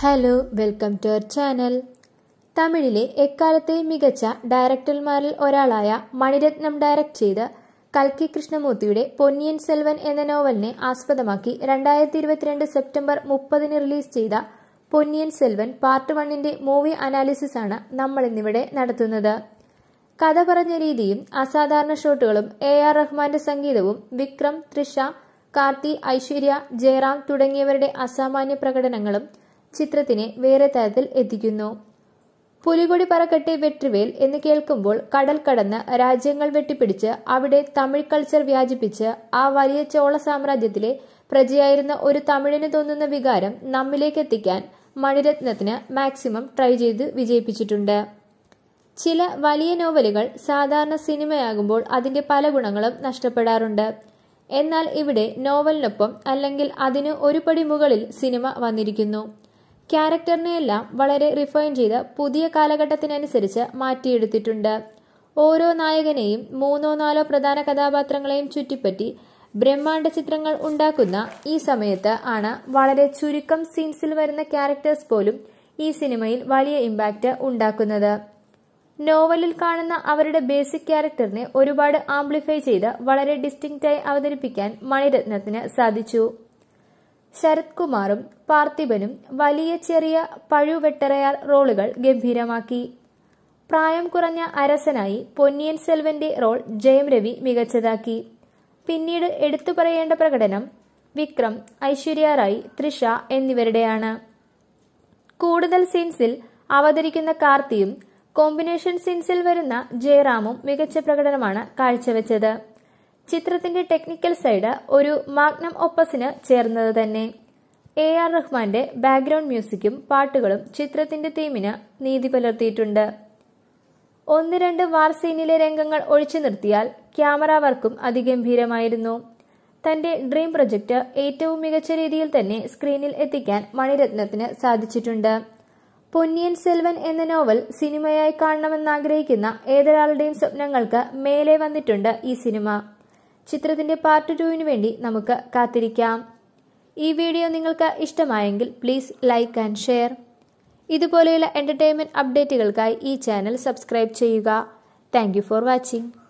hello welcome to our channel തമിഴിലെ എക്കാലത്തെയും മികച്ച ഡയറക്ടർമാരിൽ ഒരാളായ മണിരത്നം ഡയറക്ട് ചെയ്ത് കൽക്കി കൃഷ്ണമൂർത്തിയുടെ പൊന്നിയൻ സെൽവൻ എന്ന നോവലിനെ ആസ്പദമാക്കി രണ്ടായിരത്തി ഇരുപത്തിരണ്ട് സെപ്റ്റംബർ മുപ്പതിന് റിലീസ് ചെയ്ത പൊന്നിയൻ സെൽവൻ പാർട്ട് വണ്ണിന്റെ മൂവി അനാലിസിസ് ആണ് നമ്മൾ ഇന്നിവിടെ നടത്തുന്നത് കഥ പറഞ്ഞ രീതിയും അസാധാരണ ഷോട്ടുകളും എ ആർ റഹ്മാന്റെ സംഗീതവും വിക്രം തൃഷ കാർത്തി ഐശ്വര്യ ജയറാം തുടങ്ങിയവരുടെ അസാമാന്യ പ്രകടനങ്ങളും ചിത്രത്തിനെ വേറെ തരത്തിൽ എത്തിക്കുന്നു പുലികൊടി പറക്കട്ടെ വെട്രിവേൽ എന്ന് കേൾക്കുമ്പോൾ കടൽ കടന്ന് രാജ്യങ്ങൾ വെട്ടിപ്പിടിച്ച് അവിടെ തമിഴ് കൾച്ചർ വ്യാപിപ്പിച്ച് ആ വലിയ ചോള സാമ്രാജ്യത്തിലെ പ്രജയായിരുന്ന ഒരു തമിഴിന് തോന്നുന്ന വികാരം നമ്മിലേക്ക് എത്തിക്കാൻ മണിരത്നത്തിന് മാക്സിമം ട്രൈ ചെയ്ത് വിജയിപ്പിച്ചിട്ടുണ്ട് ചില വലിയ നോവലുകൾ സാധാരണ സിനിമയാകുമ്പോൾ അതിന്റെ പല ഗുണങ്ങളും നഷ്ടപ്പെടാറുണ്ട് എന്നാൽ ഇവിടെ നോവലിനൊപ്പം അല്ലെങ്കിൽ അതിന് ഒരു പടി മുകളിൽ സിനിമ വന്നിരിക്കുന്നു ക്യാരക്ടറിനെയെല്ലാം വളരെ റിഫൈൻ ചെയ്ത് പുതിയ കാലഘട്ടത്തിനനുസരിച്ച് മാറ്റിയെടുത്തിട്ടുണ്ട് ഓരോ നായകനെയും മൂന്നോ നാലോ പ്രധാന കഥാപാത്രങ്ങളെയും ചുറ്റിപ്പറ്റി ബ്രഹ്മാണ്ഡ ചിത്രങ്ങൾ ഉണ്ടാക്കുന്ന ഈ സമയത്ത് ആണ് വളരെ ചുരുക്കം സീൻസിൽ വരുന്ന ക്യാരക്ടേഴ്സ് പോലും ഈ സിനിമയിൽ വലിയ ഇമ്പാക്റ്റ് ഉണ്ടാക്കുന്നത് നോവലിൽ കാണുന്ന അവരുടെ ബേസിക് ക്യാരക്ടറിനെ ഒരുപാട് ആംപ്ലിഫൈ ചെയ്ത് വളരെ ഡിസ്റ്റിങ്റ്റായി അവതരിപ്പിക്കാൻ മണിരത്നത്തിന് സാധിച്ചു ശരത് കുമാറും പാർത്ഥിബനും വലിയ ചെറിയ പഴുവെട്ടറയാർ റോളുകൾ ഗംഭീരമാക്കി പ്രായം കുറഞ്ഞ അരസനായി പൊന്നിയൻ സെൽവന്റെ റോൾ ജയം രവി മികച്ചതാക്കി പിന്നീട് എടുത്തു പറയേണ്ട പ്രകടനം വിക്രം ഐശ്വര്യ റായ് തൃഷ എന്നിവരുടെയാണ് കൂടുതൽ സീൻസിൽ അവതരിക്കുന്ന കാർത്തിയും കോമ്പിനേഷൻ സീൻസിൽ വരുന്ന ജയറാമും മികച്ച പ്രകടനമാണ് കാഴ്ചവെച്ചത് ചിത്രത്തിന്റെ ടെക്നിക്കൽ സൈഡ് ഒരു മാഗ്നം ഒപ്പസിന് ചേർന്നത് തന്നെ എ ആർ റഹ്മാന്റെ ബാക്ക്ഗ്രൗണ്ട് മ്യൂസിക്കും പാട്ടുകളും ചിത്രത്തിന്റെ തീമിന് നീതി പുലർത്തിയിട്ടുണ്ട് ഒന്ന് രണ്ട് വാർ സീനിലെ രംഗങ്ങൾ ഒഴിച്ചു നിർത്തിയാൽ ക്യാമറ വർക്കും അതിഗംഭീരമായിരുന്നു തന്റെ ഡ്രീം പ്രൊജക്ട് ഏറ്റവും മികച്ച രീതിയിൽ തന്നെ സ്ക്രീനിൽ എത്തിക്കാൻ മണിരത്നത്തിന് സാധിച്ചിട്ടുണ്ട് പൊന്നിയൻ സെൽവൻ എന്ന നോവൽ സിനിമയായി കാണണമെന്നാഗ്രഹിക്കുന്ന ഏതൊരാളുടെയും സ്വപ്നങ്ങൾക്ക് മേലെ വന്നിട്ടുണ്ട് ഈ സിനിമ ചിത്രത്തിന്റെ പാർട്ട് ടുവിന് വേണ്ടി നമുക്ക് കാത്തിരിക്കാം ഈ വീഡിയോ നിങ്ങൾക്ക് ഇഷ്ടമായെങ്കിൽ പ്ലീസ് ലൈക്ക് ആൻഡ് ഷെയർ ഇതുപോലെയുള്ള എന്റർടൈൻമെന്റ് അപ്ഡേറ്റുകൾക്കായി ഈ ചാനൽ സബ്സ്ക്രൈബ് ചെയ്യുക താങ്ക് ഫോർ വാച്ചിങ്